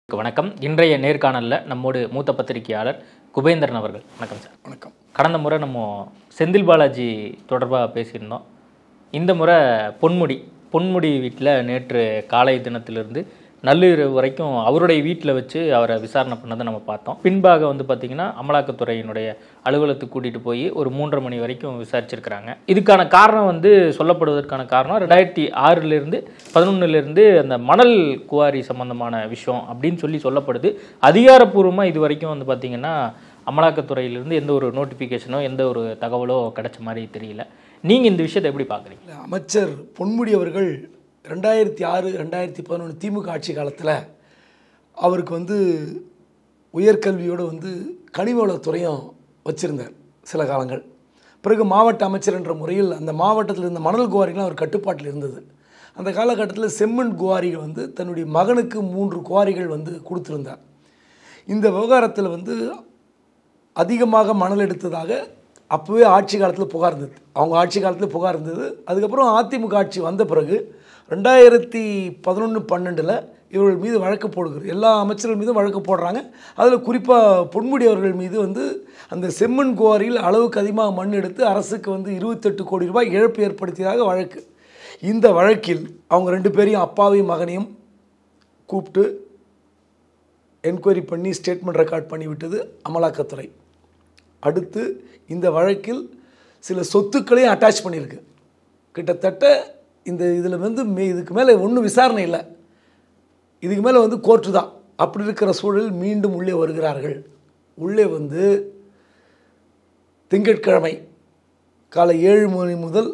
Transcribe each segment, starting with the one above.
வணக்கம் இன்றைய நேர்காணலில் நம்மோடு மூத்த பத்திரிகையாளர் குபேந்திரன் அவர்கள் வணக்கம் சார் வணக்கம் கடந்த முறை நம்ம செந்தில் பாலாஜி தொடர்பாக பேசியிருந்தோம் இந்த முறை பொன்முடி பொன்முடி வீட்டில் நேற்று காலை தினத்திலிருந்து நள்ளிரவு வரைக்கும் அவருடைய வீட்டில் வச்சு அவரை விசாரணை பண்ணதை நம்ம பார்த்தோம் பின்பாக வந்து பார்த்திங்கன்னா அமலாக்கத்துறையினுடைய அலுவலகத்துக்கு கூட்டிகிட்டு போய் ஒரு மூன்றரை மணி வரைக்கும் விசாரிச்சிருக்கிறாங்க இதுக்கான காரணம் வந்து சொல்லப்படுவதற்கான காரணம் ரெண்டாயிரத்தி ஆறிலிருந்து பதினொன்னுலேருந்து அந்த மணல் குவாரி சம்பந்தமான விஷயம் அப்படின்னு சொல்லி சொல்லப்படுது அதிகாரப்பூர்வமாக இது வரைக்கும் வந்து பார்த்திங்கன்னா அமலாக்கத்துறையிலிருந்து எந்த ஒரு நோட்டிஃபிகேஷனோ எந்த ஒரு தகவலோ கிடைச்ச மாதிரி தெரியல நீங்கள் இந்த விஷயத்தை எப்படி பார்க்குறீங்க இல்ல, அமைச்சர் பொன்முடி அவர்கள் ரெண்டாயிரத்தி ஆறு ரெண்டாயிரத்தி பதினொன்று திமுக ஆட்சி காலத்தில் அவருக்கு வந்து உயர்கல்வியோடு வந்து கனிம வளத்துறையும் வச்சுருந்தார் சில காலங்கள் பிறகு மாவட்ட அமைச்சர் என்ற முறையில் அந்த மாவட்டத்தில் இருந்த மணல் குவாரிகள்லாம் அவர் கட்டுப்பாட்டில் இருந்தது அந்த காலகட்டத்தில் செம்மண் குவாரிகள் வந்து தன்னுடைய மகனுக்கு மூன்று குவாரிகள் வந்து கொடுத்துருந்தார் இந்த விவகாரத்தில் வந்து அதிகமாக மணல் எடுத்ததாக அப்போவே ஆட்சி காலத்தில் புகார் இருந்தது அவங்க ஆட்சி காலத்தில் புகார் இருந்தது அதுக்கப்புறம் அதிமுக ஆட்சி வந்த பிறகு ரெண்டாயிரத்தி பதினொன்று பன்னெண்டில் இவர்கள் மீது வழக்கு போடுகிறது எல்லா அமைச்சர்கள் மீதும் வழக்கு போடுறாங்க அதில் குறிப்பாக பொன்முடி அவர்கள் மீது வந்து அந்த செம்மண் குவாரியில் அளவுக்கு அதிகமாக மண் எடுத்து அரசுக்கு வந்து இருபத்தெட்டு கோடி ரூபாய் இழப்பு ஏற்படுத்தியதாக வழக்கு இந்த வழக்கில் அவங்க ரெண்டு பேரையும் அப்பாவையும் மகனையும் கூப்பிட்டு என்கொயரி பண்ணி ஸ்டேட்மெண்ட் ரெக்கார்ட் பண்ணிவிட்டது அமலாக்கத்துறை அடுத்து இந்த வழக்கில் சில சொத்துக்களையும் அட்டாச் பண்ணியிருக்கு கிட்டத்தட்ட இந்த இதில் வந்து மே இதுக்கு மேலே ஒன்றும் விசாரணை இல்லை இதுக்கு மேலே வந்து கோர்ட்டு தான் அப்படி இருக்கிற சூழலில் மீண்டும் உள்ளே வருகிறார்கள் உள்ளே வந்து திங்கட்கிழமை காலை ஏழு மணி முதல்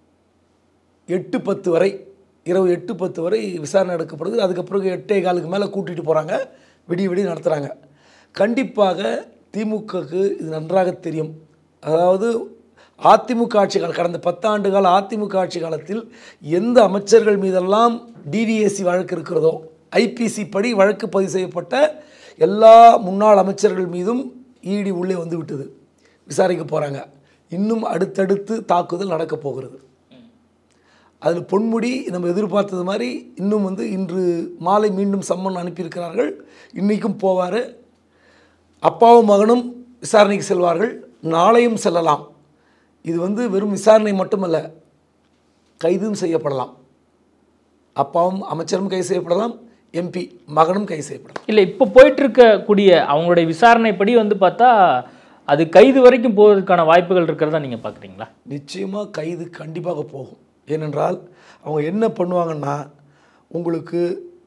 எட்டு பத்து வரை இரவு எட்டு பத்து வரை விசாரணை எடுக்கப்படுது அதுக்கு பிறகு எட்டே காலுக்கு மேலே கூட்டிகிட்டு போகிறாங்க விடிய விடிய நடத்துகிறாங்க கண்டிப்பாக திமுகவுக்கு இது நன்றாக தெரியும் அதாவது அதிமுக ஆட்சி காலம் கடந்த பத்தாண்டு கால அதிமுக ஆட்சி காலத்தில் எந்த அமைச்சர்கள் மீதெல்லாம் டிடிஎஸ்சி வழக்கு இருக்கிறதோ ஐபிசி படி வழக்கு பதிவு செய்யப்பட்ட எல்லா முன்னாள் அமைச்சர்கள் மீதும் இடி உள்ளே வந்து விட்டது விசாரிக்க போகிறாங்க இன்னும் அடுத்தடுத்து தாக்குதல் நடக்கப் போகிறது அதில் பொன்முடி நம்ம எதிர்பார்த்தது மாதிரி இன்னும் வந்து இன்று மாலை மீண்டும் சம்மன் அனுப்பியிருக்கிறார்கள் இன்றைக்கும் போவார் அப்பாவும் மகனும் விசாரணைக்கு செல்வார்கள் நாளையும் செல்லலாம் இது வந்து வெறும் விசாரணை மட்டுமல்ல கைதும் செய்யப்படலாம் அப்பாவும் அமைச்சரும் கைது செய்யப்படலாம் எம்பி மகனும் கைது செய்யப்படலாம் இல்லை இப்போ போயிட்டு இருக்கக்கூடிய அவங்களுடைய விசாரணைப்படி வந்து பார்த்தா அது கைது வரைக்கும் போவதற்கான வாய்ப்புகள் இருக்கிறதா நீங்கள் பார்க்குறீங்களா நிச்சயமாக கைது கண்டிப்பாக போகும் ஏனென்றால் அவங்க என்ன பண்ணுவாங்கன்னா உங்களுக்கு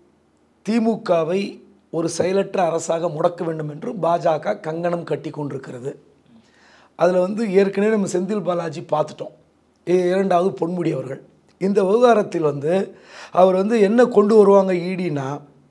திமுகவை ஒரு செயலற்ற அரசாக முடக்க வேண்டும் என்று பாஜக கங்கணம் கட்டி கொண்டிருக்கிறது அதில் வந்து ஏற்கனவே நம்ம செந்தில் பாலாஜி பார்த்துட்டோம் இ- இரண்டாவது பொன்முடி அவர்கள் இந்த விவகாரத்தில் வந்து அவர் வந்து என்ன கொண்டு வருவாங்க ஈடினா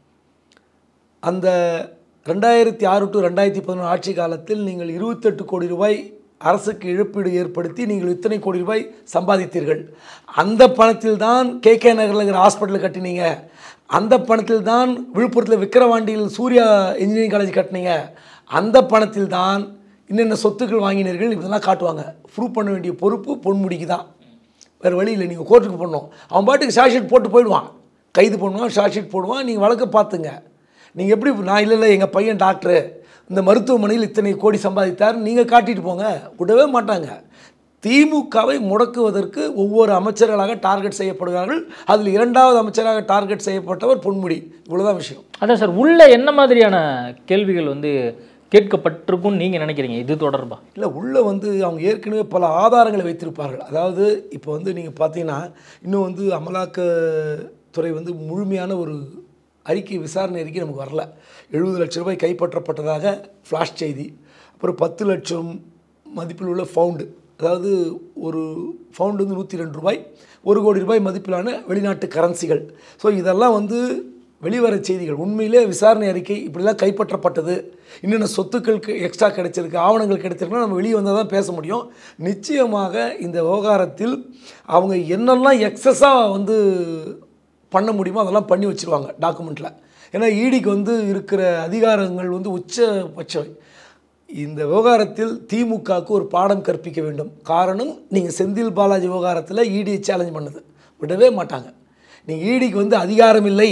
அந்த ரெண்டாயிரத்தி ஆறு டு ரெண்டாயிரத்தி பதினொன்று ஆட்சி காலத்தில் நீங்கள் இருபத்தெட்டு கோடி ரூபாய் அரசுக்கு இழப்பீடு ஏற்படுத்தி நீங்கள் இத்தனை கோடி ரூபாய் சம்பாதித்தீர்கள் அந்த பணத்தில் தான் கே கே நகரில் இருக்கிற ஹாஸ்பிட்டல் கட்டினீங்க அந்த பணத்தில் தான் விழுப்புரத்தில் விக்கிரவாண்டியில் சூர்யா இன்ஜினியரிங் காலேஜ் கட்டினீங்க அந்த பணத்தில் தான் என்னென்ன சொத்துக்கள் வாங்கினீர்கள் இதெல்லாம் காட்டுவாங்க ப்ரூவ் பண்ண வேண்டிய பொறுப்பு பொன்முடிக்கு தான் வேறு வழி இல்லை நீங்கள் கோர்ட்டுக்கு போடணும் அவன் பாட்டுக்கு ஷார்ட் ஷீட் போட்டு போயிடுவான் கைது பண்ணுவான் ஷார்ட் ஷீட் போடுவான் நீங்கள் வழக்க பார்த்துங்க நீங்கள் எப்படி நான் இல்லை இல்லை எங்கள் பையன் டாக்டரு இந்த மருத்துவமனையில் இத்தனை கோடி சம்பாதித்தார் நீங்கள் காட்டிட்டு போங்க விடவே மாட்டாங்க திமுகவை முடக்குவதற்கு ஒவ்வொரு அமைச்சர்களாக டார்கெட் செய்யப்படுகிறார்கள் அதில் இரண்டாவது அமைச்சராக டார்கெட் செய்யப்பட்டவர் பொன்முடி இவ்வளோதான் விஷயம் அதான் சார் உள்ள என்ன மாதிரியான கேள்விகள் வந்து கேட்கப்பட்டிருக்கும்னு நீங்கள் நினைக்கிறீங்க இது தொடர்பா இல்லை உள்ளே வந்து அவங்க ஏற்கனவே பல ஆதாரங்களை வைத்திருப்பார்கள் அதாவது இப்போ வந்து நீங்கள் பார்த்தீங்கன்னா இன்னும் வந்து அமலாக்கத்துறை வந்து முழுமையான ஒரு அறிக்கை விசாரணை அறிக்கை நமக்கு வரல எழுபது லட்ச ரூபாய் கைப்பற்றப்பட்டதாக ஃப்ளாஷ் செய்தி அப்புறம் பத்து லட்சம் மதிப்பில் உள்ள ஃபவுண்டு அதாவது ஒரு ஃபவுண்டு வந்து நூற்றி ரெண்டு ரூபாய் ஒரு கோடி ரூபாய் மதிப்பிலான வெளிநாட்டு கரன்சிகள் ஸோ இதெல்லாம் வந்து வெளிவர செய்திகள் உண்மையிலே விசாரணை அறிக்கை இப்படிலாம் கைப்பற்றப்பட்டது இன்னென்ன சொத்துக்களுக்கு எக்ஸ்ட்ரா கிடைச்சிருக்கு ஆவணங்கள் கிடைச்சிருக்குன்னா நம்ம வெளியே வந்தால் தான் பேச முடியும் நிச்சயமாக இந்த விவகாரத்தில் அவங்க என்னெல்லாம் எக்ஸஸாக வந்து பண்ண முடியுமோ அதெல்லாம் பண்ணி வச்சுருவாங்க டாக்குமெண்ட்டில் ஏன்னா ஈடிக்கு வந்து இருக்கிற அதிகாரங்கள் வந்து உச்சபட்சம் இந்த விவகாரத்தில் திமுகவுக்கு ஒரு பாடம் கற்பிக்க வேண்டும் காரணம் நீங்கள் செந்தில் பாலாஜி விவகாரத்தில் இடியை சேலஞ்ச் பண்ணுது விடவே மாட்டாங்க நீங்கள் ஈடிக்கு வந்து அதிகாரம் இல்லை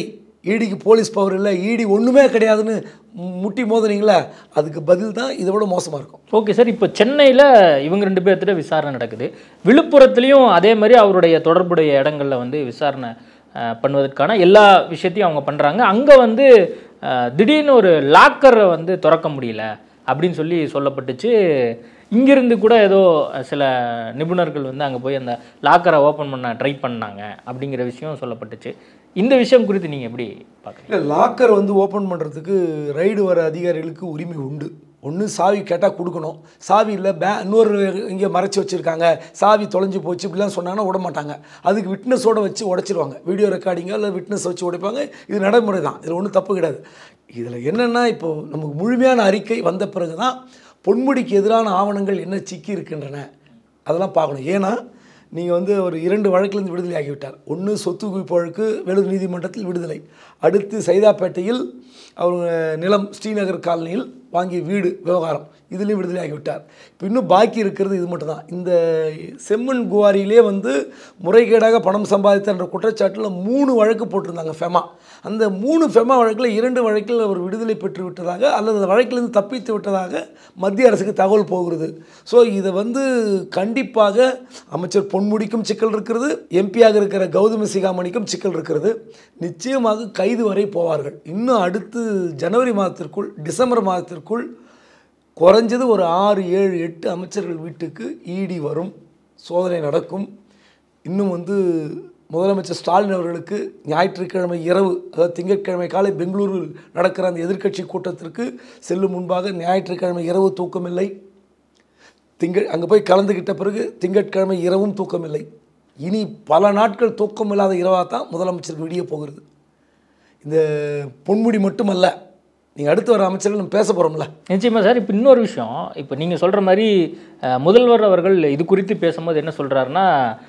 ஈடிக்கு போலீஸ் பவர் இல்லை ஈடி ஒன்றுமே கிடையாதுன்னு மு- முட்டி மோதுனீங்களே அதுக்கு பதில் தான் இதை விட மோசமாக இருக்கும் ஓகே சார் இப்போ சென்னையில் இவங்க ரெண்டு பேர்த்திட்ட விசாரணை நடக்குது விழுப்புரத்துலேயும் அதே மாதிரி அவருடைய தொடர்புடைய இடங்களில் வந்து விசாரணை அஹ், பண்ணுவதற்கான எல்லா விஷயத்தையும் அவங்க பண்ணுறாங்க அங்கே வந்து அஹ், திடீர்னு ஒரு லாக்கரை வந்து திறக்க முடியல அப்படின்னு சொல்லி சொல்லப்பட்டுச்சு இங்கிருந்து கூட ஏதோ சில நிபுணர்கள் வந்து அங்கே போய் அந்த லாக்கரை ஓப்பன் பண்ண ட்ரை பண்ணாங்க அப்படிங்கிற விஷயம் சொல்லப்பட்டுச்சு இந்த விஷயம் குறித்து நீங்கள் எப்படி பார்க்குறீங்க இல்லை லாக்கர் வந்து ஓப்பன் பண்ணுறதுக்கு ரைடு வர அதிகாரிகளுக்கு உரிமை உண்டு ஒன்று சாவி கேட்டால் கொடுக்கணும் சாவி இல்லை பே இன்னொரு இங்கே மறைச்சி வச்சுருக்காங்க சாவி தொலைஞ்சு போச்சு இப்படிலாம் சொன்னாங்கன்னா விட மாட்டாங்க அதுக்கு விட்னஸோடு வச்சு உடைச்சிருவாங்க வீடியோ ரெக்கார்டிங்கோ இல்லை விட்னஸ் வச்சு உடைப்பாங்க இது நடைமுறை தான் இதில் ஒன்றும் தப்பு கிடையாது இதில் என்னென்னா இப்போது நமக்கு முழுமையான அறிக்கை வந்த பிறகு தான் பொன்முடிக்கு எதிரான ஆவணங்கள் என்ன சிக்கி இருக்கின்றன அதெல்லாம் பார்க்கணும் ஏன்னா நீங்கள் வந்து ஒரு இரண்டு வழக்கிலிருந்து விடுதலை ஆகிவிட்டார் ஒன்று சொத்து குவிப்பு வழக்கு வேலூர் நீதிமன்றத்தில் விடுதலை அடுத்து சைதாப்பேட்டையில் அவங்க நிலம் ஸ்ரீநகர் காலனியில் வாங்கிய வீடு விவகாரம் இதுலேயும் விடுதலை ஆகிவிட்டார் இப்போ இன்னும் பாக்கி இருக்கிறது இது மட்டும்தான் இந்த செம்மண் குவாரியிலே வந்து முறைகேடாக பணம் சம்பாதித்த குற்றச்சாட்டில் மூணு வழக்கு போட்டிருந்தாங்க ஃபெமா அந்த மூணு ஃபெமா வழக்கில் இரண்டு வழக்கில் அவர் விடுதலை பெற்று விட்டதாக அல்லது அந்த வழக்கிலிருந்து தப்பித்து விட்டதாக மத்திய அரசுக்கு தகவல் போகிறது ஸோ இதை வந்து கண்டிப்பாக அமைச்சர் பொன்முடிக்கும் சிக்கல் இருக்கிறது எம்பியாக இருக்கிற கௌதம சிகாமணிக்கும் சிக்கல் இருக்கிறது நிச்சயமாக கைது வரை போவார்கள் இன்னும் அடுத்து ஜனவரி மாதத்திற்குள் டிசம்பர் மாதத்திற்குள் குறைஞ்சது ஒரு ஆறு ஏழு எட்டு அமைச்சர்கள் வீட்டுக்கு இடி வரும் சோதனை நடக்கும் இன்னும் வந்து முதலமைச்சர் ஸ்டாலின் அவர்களுக்கு ஞாயிற்றுக்கிழமை இரவு அதாவது திங்கட்கிழமை காலை பெங்களூரில் நடக்கிற அந்த எதிர்க்கட்சி கூட்டத்திற்கு செல்லும் முன்பாக ஞாயிற்றுக்கிழமை இரவு தூக்கமில்லை திங்கள் அங்கே போய் கலந்துக்கிட்ட பிறகு திங்கட்கிழமை இரவும் தூக்கமில்லை இனி பல நாட்கள் தூக்கம் இல்லாத இரவாக தான் முதலமைச்சருக்கு விடிய போகிறது இந்த பொன்முடி மட்டுமல்ல நீங்கள் அடுத்து வர அமைச்சர்கள் நம்ம பேச போகிறோம்ல நிச்சயமா சார் இப்போ இன்னொரு விஷயம் இப்போ நீங்கள் சொல்கிற மாதிரி அஹ், முதல்வர் அவர்கள் இது குறித்து பேசும்போது என்ன சொல்கிறாருன்னா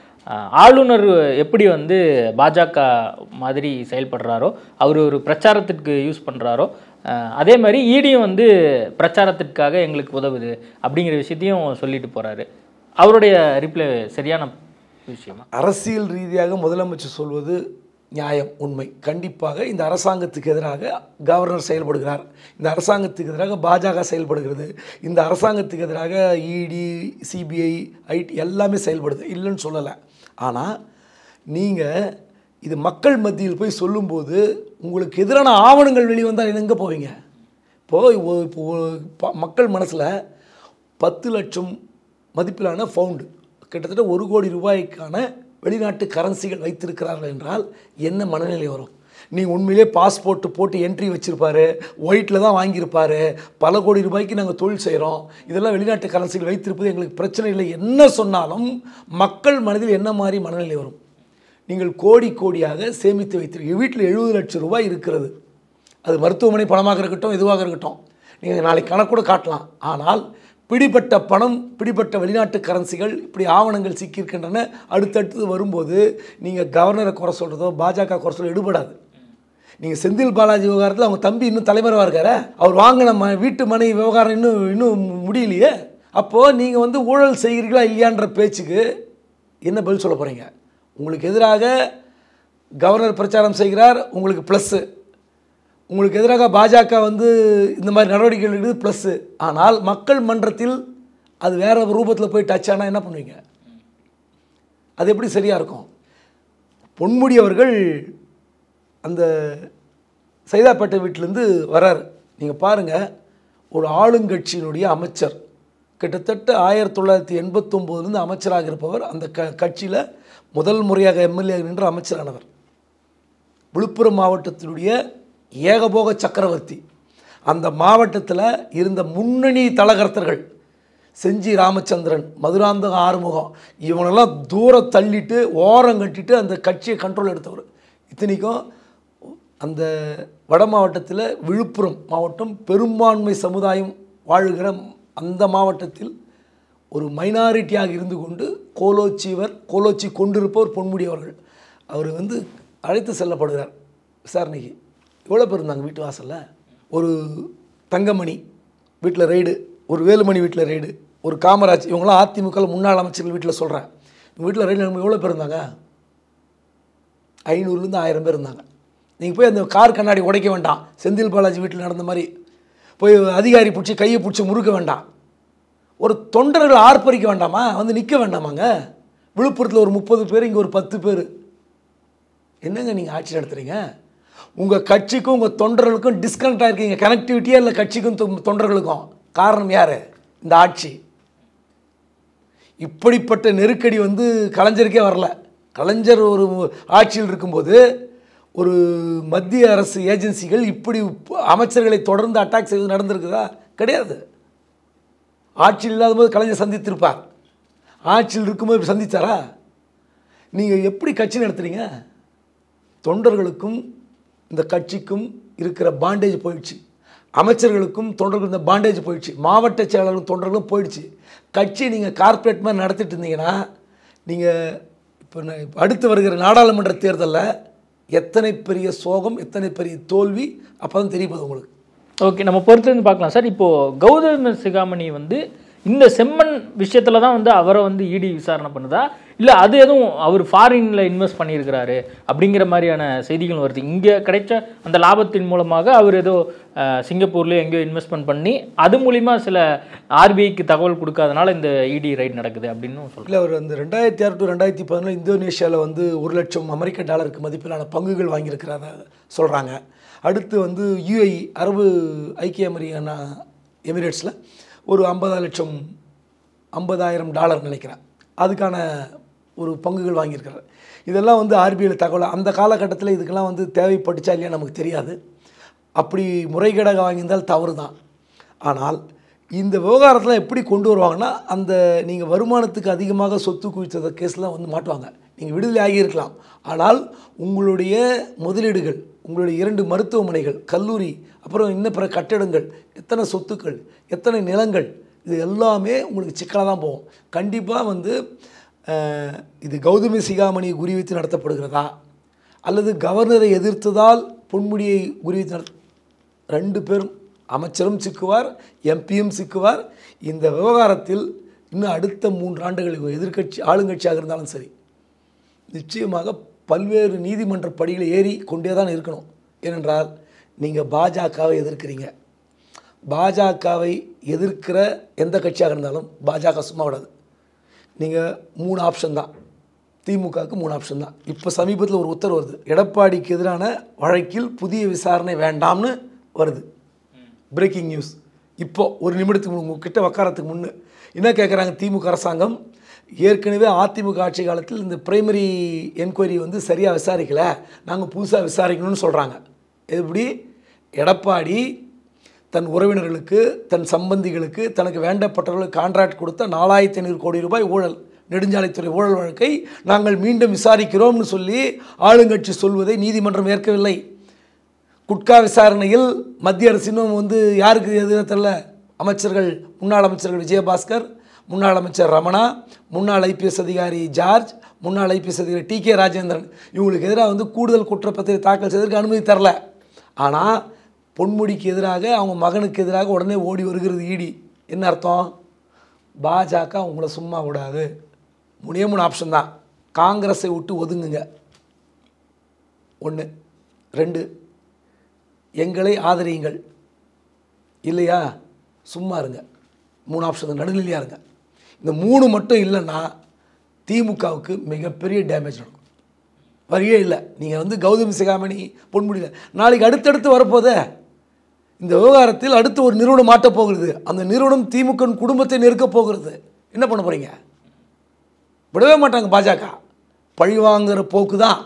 ஆளுநர் எப்படி வந்து பாஜக மாதிரி செயல்படுறாரோ அவர் ஒரு பிரச்சாரத்திற்கு யூஸ் பண்ணுறாரோ அதே மாதிரி ஈடியும் வந்து பிரச்சாரத்திற்காக எங்களுக்கு உதவுது அப்படிங்கிற விஷயத்தையும் சொல்லிட்டு போகிறாரு அவருடைய ரிப்ளை சரியான விஷயமா அரசியல் ரீதியாக முதலமைச்சர் சொல்வது நியாயம் உண்மை கண்டிப்பாக இந்த அரசாங்கத்துக்கு எதிராக கவர்னர் செயல்படுகிறார் இந்த அரசாங்கத்துக்கு எதிராக பாஜக செயல்படுகிறது இந்த அரசாங்கத்துக்கு எதிராக இடி சிபிஐ ஐடி எல்லாமே செயல்படுது இல்லைன்னு சொல்லலை ஆனால் நீங்கள் இது மக்கள் மத்தியில் போய் சொல்லும்போது உங்களுக்கு எதிரான ஆவணங்கள் வெளிவந்தால் எங்கே போவீங்க இப்போது ஒ- இப்போ ஒ- ப- மக்கள் மனசில் பத்து லட்சம் மதிப்பிலான ஃபவுண்டு கிட்டத்தட்ட ஒரு கோடி ரூபாய்க்கான வெளிநாட்டு கரன்சிகள் வைத்திருக்கிறார்கள் என்றால் என்ன மனநிலை வரும் நீ உண்மையிலே பாஸ்போர்ட் போட்டு என்ட்ரி வச்சிருப்பாரு ஒயிட்டில் தான் வாங்கியிருப்பாரு பல கோடி ரூபாய்க்கு நாங்கள் தொழில் செய்கிறோம் இதெல்லாம் வெளிநாட்டு கரன்சிகள் வைத்திருப்பது எங்களுக்கு பிரச்சனை இல்லை என்ன சொன்னாலும் மக்கள் மனதில் என்ன மாதிரி மனநிலை வரும் நீங்கள் கோடி கோடியாக சேமித்து வைத்திருக்கீங்க வீட்டில் எழுபது லட்சம் ரூபாய் இருக்கிறது அது மருத்துவமனை பணமாக இருக்கட்டும் எதுவாக இருக்கட்டும் நீங்கள் நாளைக்கு கணக்கூட காட்டலாம் ஆனால் பிடிபட்ட பணம் பிடிபட்ட வெளிநாட்டு கரன்சிகள் இப்படி ஆவணங்கள் சிக்கியிருக்கின்றன அடுத்தடுத்து வரும்போது நீங்கள் கவர்னரை குறை சொல்கிறதோ பாஜக குறை சொல்ல எடுபடாது நீங்கள் செந்தில் பாலாஜி விவகாரத்தில் அவங்க தம்பி இன்னும் தலைமறைவாக இருக்காரு அவர் வாங்கின ம வீட்டு மனை விவகாரம் இன்னும் இன்னும் முடியலையே அப்போது நீங்கள் வந்து ஊழல் செய்கிறீர்களா இல்லையான்ற பேச்சுக்கு என்ன பதில் சொல்ல போகிறீங்க உங்களுக்கு எதிராக கவர்னர் பிரச்சாரம் செய்கிறார் உங்களுக்கு ப்ளஸ்ஸு உங்களுக்கு எதிராக பாஜக வந்து இந்த மாதிரி நடவடிக்கைகள் எடுக்குது ப்ளஸ்ஸு ஆனால் மக்கள் மன்றத்தில் அது வேற ரூபத்தில் போய் டச் ஆனால் என்ன பண்ணுவீங்க அது எப்படி சரியாக இருக்கும் பொன்முடி அவர்கள் அந்த சைதாப்பேட்டை வீட்டிலேருந்து வரார் நீங்கள் பாருங்கள் ஒரு ஆளுங்கட்சியினுடைய அமைச்சர் கிட்டத்தட்ட ஆயிரத்தி தொள்ளாயிரத்தி எண்பத்தொம்போதுலேருந்து அமைச்சராக இருப்பவர் அந்த க கட்சியில் முதல் முறையாக எம்எல்ஏ நின்ற அமைச்சரானவர் விழுப்புரம் மாவட்டத்தினுடைய ஏகபோக சக்கரவர்த்தி அந்த மாவட்டத்தில் இருந்த முன்னணி தலகர்த்தர்கள் செஞ்சி ராமச்சந்திரன் மதுராந்தக ஆறுமுகம் இவனெல்லாம் தூரம் தள்ளிட்டு ஓரம் கட்டிட்டு அந்த கட்சியை கண்ட்ரோல் எடுத்தவர் இத்தனைக்கும் அந்த வட மாவட்டத்தில் விழுப்புரம் மாவட்டம் பெரும்பான்மை சமுதாயம் வாழுகிற அந்த மாவட்டத்தில் ஒரு மைனாரிட்டியாக இருந்து கொண்டு கோலோச்சிவர் கோலோச்சி கொண்டிருப்பவர் பொன்முடி அவர்கள் அவர் வந்து அழைத்து செல்லப்படுகிறார் விசாரணைக்கு எவ்வளோ பேர் இருந்தாங்க வீட்டு வாசலில் ஒரு தங்கமணி வீட்டில் ரைடு ஒரு வேலுமணி வீட்டில் ரைடு ஒரு காமராஜ் இவங்களாம் அதிமுக முன்னாள் அமைச்சர்கள் வீட்டில் சொல்கிறேன் இவங்க வீட்டில் ரைடு எவ்வளோ பேர் இருந்தாங்க ஐநூறுலேருந்து ஆயிரம் பேர் இருந்தாங்க நீங்கள் போய் அந்த கார் கண்ணாடி உடைக்க வேண்டாம் செந்தில் பாலாஜி வீட்டில் நடந்த மாதிரி போய் அதிகாரி பிடிச்சி கையை பிடிச்சி முறுக்க வேண்டாம் ஒரு தொண்டர்கள் ஆர்ப்பரிக்க வேண்டாமா வந்து நிற்க வேண்டாமாங்க விழுப்புரத்தில் ஒரு முப்பது பேர் இங்கே ஒரு பத்து பேர் என்னங்க நீங்கள் ஆட்சி நடத்துகிறீங்க உங்கள் கட்சிக்கும் உங்கள் தொண்டர்களுக்கும் டிஸ்கனெக்ட் ஆகிருக்கீங்க கனெக்டிவிட்டியே இல்லை கட்சிக்கும் தொ- தொண்டர்களுக்கும் காரணம் யார் இந்த ஆட்சி இப்படிப்பட்ட நெருக்கடி வந்து கலைஞருக்கே வரல கலைஞர் ஒரு ஆட்சியில் இருக்கும்போது ஒரு மத்திய அரசு ஏஜென்சிகள் இப்படி ப- அமைச்சர்களை தொடர்ந்து அட்டாக் செய்வது நடந்திருக்குதா கிடையாது ஆட்சியில் இல்லாத போது கலைஞர் சந்தித்திருப்பார் ஆட்சியில் இருக்கும்போது இப்படி சந்திச்சாரா நீங்கள் எப்படி கட்சி நடத்துறீங்க தொண்டர்களுக்கும் இந்த கட்சிக்கும் இருக்கிற பாண்டேஜ் போயிடுச்சு அமைச்சர்களுக்கும் தொண்டர்களுக்கும் இந்த பாண்டேஜ் போயிடுச்சு மாவட்ட செயலாளர்களும் தொண்டர்களும் போயிடுச்சு கட்சி நீங்கள் கார்ப்பரேட் மாதிரி நடத்திட்டு இருந்தீங்கன்னா நீங்கள் இப்போ நான் இப்ப அடுத்து வருகிற நாடாளுமன்ற தேர்தலில் எத்தனை பெரிய சோகம் எத்தனை பெரிய தோல்வி அப்போ தான் தெரிய போகுது உங்களுக்கு ஓகே நம்ம பொறுத்திருந்து பார்க்கலாம் சார் இப்போ கௌதம சிகாமணி வந்து இந்த செம்மண் விஷயத்துல தான் வந்து அவரை வந்து இடி விசாரணை பண்ணுதா இல்லை அது எதுவும் அவர் ஃபாரின்ல இன்வெஸ்ட் பண்ணியிருக்கிறாரு அப்படிங்கிற மாதிரியான செய்திகள் வருது இங்கே கிடைச்ச அந்த லாபத்தின் மூலமாக அவர் ஏதோ அஹ், சிங்கப்பூர்ல எங்கேயோ இன்வெஸ்ட்மெண்ட் பண்ணி அது மூலிமா சில ஆர்பிஐக்கு தகவல் கொடுக்காதனால இந்த இடி ரைட் நடக்குது அப்படின்னு சொல்றாங்க இல்லை அவர் அந்த ரெண்டாயிரத்தி ஆறு டு ரெண்டாயிரத்தி பதினொன்று இந்தோனேஷியாவில் வந்து ஒரு லட்சம் அமெரிக்க டாலருக்கு மதிப்பிலான பங்குகள் வாங்கியிருக்கிறதா சொல்கிறாங்க அடுத்து வந்து யுஏஇ அரபு ஐக்கிய அமெரிக்கான எமிரேட்ஸில் ஒரு ஐம்பது லட்சம் ஐம்பதாயிரம் டாலர் நினைக்கிறேன் அதுக்கான ஒரு பங்குகள் வாங்கியிருக்கிறார் இதெல்லாம் வந்து ஆர்பிஐயில் தகவல் அந்த காலகட்டத்தில் இதுக்கெல்லாம் வந்து தேவைப்பட்டுச்சா இல்லையா நமக்கு தெரியாது அப்படி முறைகேடாக வாங்கியிருந்தால் தவறு தான் ஆனால் இந்த விவகாரத்தில் எப்படி கொண்டு வருவாங்கன்னா அந்த நீங்கள் வருமானத்துக்கு அதிகமாக சொத்து குவித்தத கேஸ்லாம் வந்து மாட்டுவாங்க நீங்கள் விடுதலை ஆகியிருக்கலாம் ஆனால் உங்களுடைய முதலீடுகள் உங்களுடைய இரண்டு மருத்துவமனைகள் கல்லூரி அப்புறம் இன்னும் பிற கட்டடங்கள் எத்தனை சொத்துக்கள் எத்தனை நிலங்கள் இது எல்லாமே உங்களுக்கு சிக்கலாக தான் போகும் கண்டிப்பாக வந்து அஹ், இது கௌதமி சிகாமணியை குறிவைத்து நடத்தப்படுகிறதா அல்லது கவர்னரை எதிர்த்ததால் பொன்முடியை குறிவைத்து நடத்த ரெண்டு பேரும் அமைச்சரும் சிக்குவார் எம்பியும் சிக்குவார் இந்த விவகாரத்தில் இன்னும் அடுத்த மூன்று ஆண்டுகள் எதிர்க்கட்சி ஆளுங்கட்சியாக இருந்தாலும் சரி நிச்சயமாக பல்வேறு நீதிமன்ற படிகளை ஏறி கொண்டே தான் இருக்கணும் ஏனென்றால் நீங்கள் பாஜகவை எதிர்க்கிறீங்க பாஜகவை எதிர்க்கிற எந்த கட்சியாக இருந்தாலும் பாஜக சும்மா விடாது நீங்கள் மூணு ஆப்ஷன் தான் திமுகவுக்கு மூணு ஆப்ஷன் தான் இப்போ சமீபத்தில் ஒரு உத்தரவு வருது எடப்பாடிக்கு எதிரான வழக்கில் புதிய விசாரணை வேண்டாம்னு வருது பிரேக்கிங் நியூஸ் இப்போ ஒரு நிமிடத்துக்கு முன் உங்ககிட்ட உக்காரத்துக்கு முன்னே என்ன கேட்குறாங்க திமுக அரசாங்கம் ஏற்கனவே அதிமுக ஆட்சி காலத்தில் இந்த பிரைமரி என்கொயரி வந்து சரியாக விசாரிக்கல நாங்கள் புதுசாக விசாரிக்கணும்னு சொல்கிறாங்க எப்படி எடப்பாடி தன் உறவினர்களுக்கு தன் சம்பந்திகளுக்கு தனக்கு வேண்டப்பட்டவர்களுக்கு கான்ட்ராக்ட் கொடுத்த நாலாயிரத்தி ஐநூறு கோடி ரூபாய் ஊழல் நெடுஞ்சாலைத்துறை ஊழல் வழக்கை நாங்கள் மீண்டும் விசாரிக்கிறோம்னு சொல்லி ஆளுங்கட்சி சொல்வதை நீதிமன்றம் ஏற்கவில்லை குட்கா விசாரணையில் மத்திய அரசு இன்னும் வந்து யாருக்கு எது தெரில அமைச்சர்கள் முன்னாள் அமைச்சர்கள் விஜயபாஸ்கர் முன்னாள் அமைச்சர் ரமணா முன்னாள் ஐபிஎஸ் அதிகாரி ஜார்ஜ் முன்னாள் ஐபிஎஸ் அதிகாரி டி கே ராஜேந்திரன் இவங்களுக்கு எதிராக வந்து கூடுதல் குற்றப்பத்திரிகை தாக்கல் செய்வதற்கு அனுமதி தரல ஆனால் பொன்முடிக்கு எதிராக அவங்க மகனுக்கு எதிராக உடனே ஓடி வருகிறது ஈடி என்ன அர்த்தம் பாஜக உங்களை சும்மா விடாது மூணே மூணு ஆப்ஷன் தான் காங்கிரஸை விட்டு ஒதுங்குங்க ஒன்று ரெண்டு எங்களை ஆதரியுங்கள் இல்லையா சும்மா இருங்க மூணு ஆப்ஷன் நடுநிலையாக இருங்க இந்த மூணு மட்டும் இல்லைன்னா திமுகவுக்கு மிகப்பெரிய டேமேஜ் நடக்கும் வரியே இல்லை நீங்கள் வந்து கௌதமி சிகாமணி பொன்முடியில் நாளைக்கு அடுத்தடுத்து வரப்போதே இந்த விவகாரத்தில் அடுத்து ஒரு நிறுவனம் மாட்டப் போகிறது அந்த நிறுவனம் திமுக வின் குடும்பத்தை நெருக்கப் போகிறது என்ன பண்ண போகிறீங்க விடவே மாட்டாங்க பாஜக பழி வாங்குற போக்கு தான்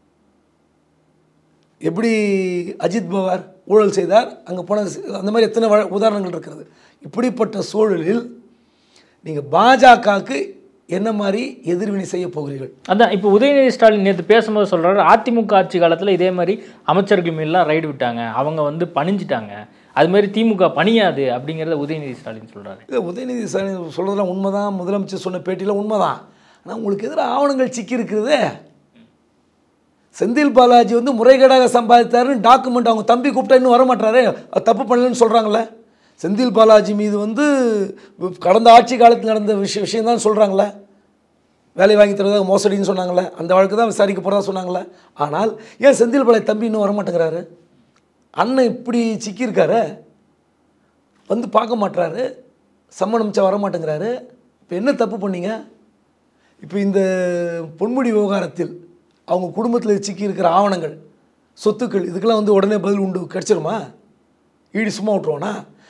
எப்படி அஜித் பவார் ஊழல் செய்தார் அங்கே போன அந்த மாதிரி எத்தனை வழ- உதாரணங்கள் இருக்கிறது இப்படிப்பட்ட சூழலில் நீங்கள் பாஜகவுக்கு என்ன மாதிரி எதிர்வினை செய்ய போகிறீர்கள் அதான் இப்போ உதயநிதி ஸ்டாலின் நேற்று பேசும்போது சொல்றாரு அதிமுக ஆட்சி காலத்தில் இதே மாதிரி அமைச்சர்கள் மேலாம் ரைடு விட்டாங்க அவங்க வந்து பணிஞ்சிட்டாங்க அது மாதிரி திமுக பணியாது அப்படிங்கிறத உதயநிதி ஸ்டாலின் சொல்றாரு இது உதயநிதி ஸ்டாலின் சொல்கிறதெல்லாம் உண்மைதான் முதலமைச்சர் சொன்ன பேட்டியில் உண்மைதான் ஆனால் உங்களுக்கு எதிராக ஆவணங்கள் சிக்கி இருக்குது செந்தில் பாலாஜி வந்து முறைகேடாக சம்பாதித்தாருன்னு டாக்குமெண்ட் அவங்க தம்பி கூப்பிட்டா இன்னும் வரமாட்டாரு அது தப்பு பண்ணலன்னு சொல்கிறாங்களே செந்தில் பாலாஜி மீது வந்து கடந்த ஆட்சி காலத்தில் நடந்த விஷய விஷயம் தான் சொல்கிறாங்களே வேலை வாங்கி தருவதாக மோசடின்னு சொன்னாங்களே அந்த வழக்கு தான் விசாரிக்க போகிறதா சொன்னாங்களே ஆனால் ஏன் செந்தில் பாலாஜி தம்பி இன்னும் வரமாட்டேங்கிறாரு அண்ணன் இப்படி சிக்கியிருக்காரு வந்து பார்க்க மாட்றாரு சம்மணமிச்சா வர மாட்டேங்கிறாரு இப்போ என்ன தப்பு பண்ணீங்க இப்போ இந்த பொன்முடி விவகாரத்தில் அவங்க குடும்பத்தில் சிக்கி இருக்கிற ஆவணங்கள் சொத்துக்கள் இதுக்கெல்லாம் வந்து உடனே பதில் உண்டு கிடச்சிருமா ஈடி சும்மா விட்ருவானா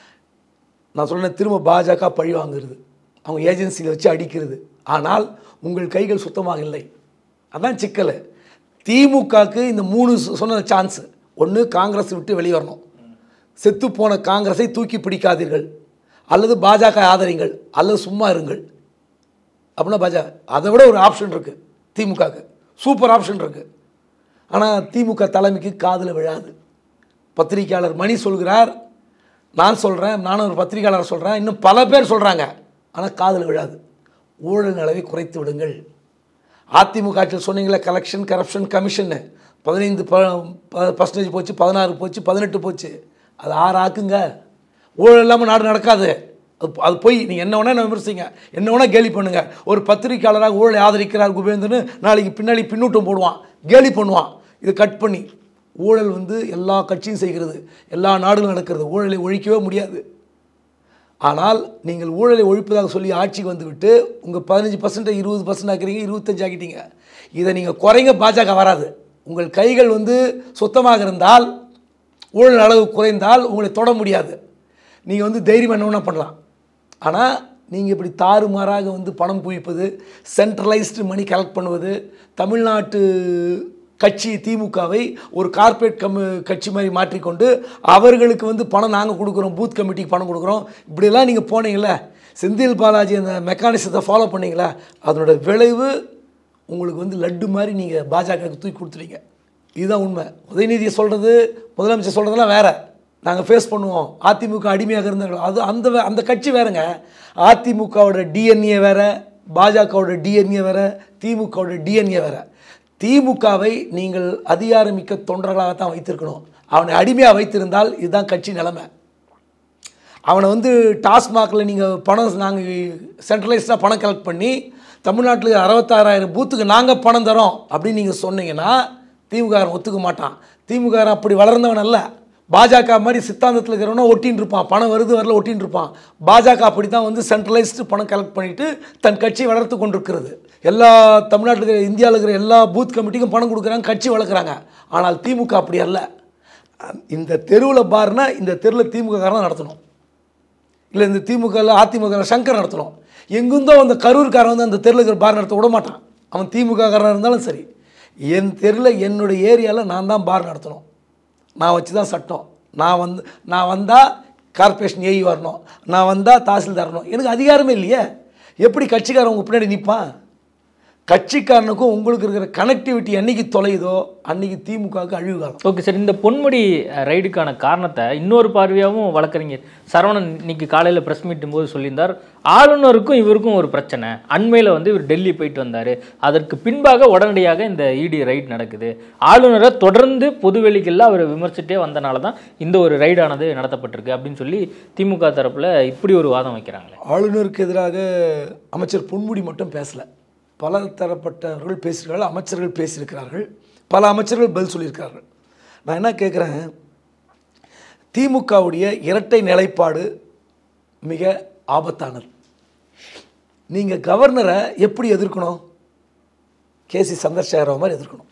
நான் சொன்னேன் திரும்ப பாஜக பழி வாங்குறது அவங்க ஏஜென்சியில் வச்சு அடிக்கிறது ஆனால் உங்கள் கைகள் சுத்தமாக இல்லை அதான் சிக்கல் திமுகவுக்கு இந்த மூணு சொ- சொன்ன சான்ஸ் ஒன்று காங்கிரஸ் விட்டு வெளியே வரணும் செத்து போன காங்கிரஸை தூக்கி பிடிக்காதீர்கள் அல்லது பாஜக ஆதரிங்கள் அல்லது சும்மா இருங்கள் அப்படின்னா பாஜக அதை விட ஒரு ஆப்ஷன் இருக்குது திமுகவுக்கு சூப்பர் ஆப்ஷன் இருக்குது ஆனால் திமுக தலைமைக்கு காதில் விழாது பத்திரிக்கையாளர் மணி சொல்கிறார் நான் சொல்கிறேன் நானும் ஒரு பத்திரிக்கையாளர் சொல்கிறேன் இன்னும் பல பேர் சொல்கிறாங்க ஆனால் காதில் விழாது ஊழல் அளவை குறைத்து விடுங்கள் அதிமுக ஆட்சியில் சொன்னீங்களே கலெக்ஷன் கரப்ஷன் கமிஷன்னு பதினைந்து பர்சன்டேஜ் போச்சு பதினாறு போச்சு பதினெட்டு போச்சு அது ஆறு ஆக்குங்க ஊழல் இல்லாமல் நாடு நடக்காது அது அது போய் நீங்கள் என்ன வேணால் விமர்சிங்க என்ன வேணால் கேலி பண்ணுங்க ஒரு பத்திரிக்கையாளராக ஊழலை ஆதரிக்கிறார் குபேந்திரன்னு நாளைக்கு பின்னாடி பின்னூட்டம் போடுவான் கேலி பண்ணுவான் இதை கட் பண்ணி ஊழல் வந்து எல்லா கட்சியும் செய்கிறது எல்லா நாடுகளும் நடக்கிறது ஊழலை ஒழிக்கவே முடியாது ஆனால் நீங்கள் ஊழலை ஒழிப்பதாக சொல்லி ஆட்சிக்கு வந்துவிட்டு உங்கள் பதினஞ்சு பர்சன்ட் இருபது பர்சன்ட் ஆக்குறீங்க இருபத்தஞ்சு ஆக்கிட்டீங்க இதை நீங்கள் குறைங்க பாஜக வராது உங்கள் கைகள் வந்து சுத்தமாக இருந்தால் ஊழல் அளவு குறைந்தால் உங்களை தொட முடியாது நீங்கள் வந்து தைரியம் என்ன வேணா பண்ணலாம் ஆனால் நீங்கள் இப்படி தாறுமாறாக வந்து பணம் குவிப்பது சென்ட்ரலைஸ்டு மணி கலெக்ட் பண்ணுவது தமிழ்நாட்டு கட்சி திமுகவை ஒரு கார்ப்பரேட் கம் கட்சி மாதிரி மாற்றிக்கொண்டு அவர்களுக்கு வந்து பணம் நாங்கள் கொடுக்குறோம் பூத் கமிட்டிக்கு பணம் கொடுக்குறோம் இப்படியெல்லாம் நீங்கள் போனீங்களே செந்தில் பாலாஜி அந்த மெக்கானிசத்தை ஃபாலோ பண்ணீங்களா அதனோட விளைவு உங்களுக்கு வந்து லட்டு மாதிரி நீங்கள் பாஜகவுக்கு தூக்கி கொடுத்துட்டீங்க இதுதான் உண்மை உதயநிதியை சொல்கிறது முதலமைச்சர் சொல்கிறதெல்லாம் வேற நாங்கள் ஃபேஸ் பண்ணுவோம் அதிமுக அடிமையாக இருந்தார்கள் அது அந்த வே- அந்த கட்சி வேறங்க அதிமுகவோட டிஎன்ஏ வேற பாஜகவோட டிஎன்ஏ வேற திமுகவோட டிஎன்ஏ வேற திமுகவை நீங்கள் அதிகாரமிக்க தொண்டர்களாகத்தான் வைத்திருக்கணும் அவனை அடிமையாக வைத்திருந்தால் இதுதான் கட்சி நிலைமை அவனை வந்து டாஸ்மாகில் நீங்கள் பணம் நாங்கள் சென்ட்ரலைஸ்டாக பணம் கலெக்ட் பண்ணி தமிழ்நாட்டில் அறுபத்தாறாயிரம் பூத்துக்கு நாங்கள் பணம் தரோம் அப்படின்னு நீங்கள் சொன்னீங்கன்னா திமுககாரன் ஒத்துக்க மாட்டான் திமுககாரன் அப்படி வளர்ந்தவன் அல்ல பாஜக மாதிரி சித்தாந்தத்தில் இருக்கிறவனா ஒட்டின்னு இருப்பான் பணம் வருது வரல ஒட்டின்னு இருப்பான் பாஜக அப்படி தான் வந்து சென்ட்ரலைஸ்டு பணம் கலெக்ட் பண்ணிட்டு தன் கட்சியை வளர்த்து கொண்டிருக்கிறது எல்லா தமிழ்நாட்டில் இருக்கிற இந்தியாவில் இருக்கிற எல்லா பூத் கமிட்டிக்கும் பணம் கொடுக்குறாங்க கட்சி வளர்க்குறாங்க ஆனால் திமுக அப்படி அல்ல இந்த தெருவில் பார்னா இந்த தெருவில் திமுக காரன் நடத்தணும் இல்லை இந்த திமுகவில் அதிமுக சங்கர் நடத்தணும் எங்குந்தோ அந்த கரூர்காரன் வந்து அந்த தெருவில் இருக்கிற பார் நடத்த விட மாட்டான் அவன் திமுக காரனாக இருந்தாலும் சரி என் தெருவில் என்னுடைய ஏரியாவில் நான் தான் பார் நடத்தணும் நான் வச்சு தான் சட்டம் நான் வந்து நான் வந்தால் கார்ப்பரேஷன் ஏஇ வரணும் நான் வந்தால் தாசில்தார் வரணும் எனக்கு அதிகாரமே இல்லையே எப்படி கட்சிக்காரன் உங்கள் பின்னாடி நிற்பான் கட்சிக்காரனுக்கும் உங்களுக்கு இருக்கிற கனெக்டிவிட்டி என்னைக்கு தொலையுதோ அன்னைக்கு திமுகவுக்கு அழிவு காலம் ஓகே சார் இந்த பொன்முடி அஹ், ரைடுக்கான காரணத்தை இன்னொரு பார்வையாகவும் வழக்கறிஞர் சரவணன் இன்னைக்கு காலையில் ப்ரெஸ் மீட்டும் போது சொல்லியிருந்தார் ஆளுநருக்கும் இவருக்கும் ஒரு பிரச்சனை அண்மையில் வந்து இவர் டெல்லி போயிட்டு வந்தார் அதற்கு பின்பாக உடனடியாக இந்த இடி ரைடு நடக்குது ஆளுநரை தொடர்ந்து பொதுவெளிகளில் அவர் விமர்சிட்டே வந்தனால தான் இந்த ஒரு ரைடானது நடத்தப்பட்டிருக்கு அப்படின்னு சொல்லி திமுக தரப்பில் இப்படி ஒரு வாதம் வைக்கிறாங்களே ஆளுநருக்கு எதிராக அமைச்சர் பொன்முடி மட்டும் பேசலை பல தரப்பட்டவர்கள் பேசியிருக்கார்கள் அமைச்சர்கள் பேசியிருக்கிறார்கள் பல அமைச்சர்கள் பதில் சொல்லியிருக்கிறார்கள் நான் என்ன கேட்குறேன் திமுகவுடைய இரட்டை நிலைப்பாடு மிக ஆபத்தானது நீங்கள் கவர்னரை எப்படி எதிர்க்கணும் கேசி சந்திரசேகரராவ் மாதிரி எதிர்க்கணும்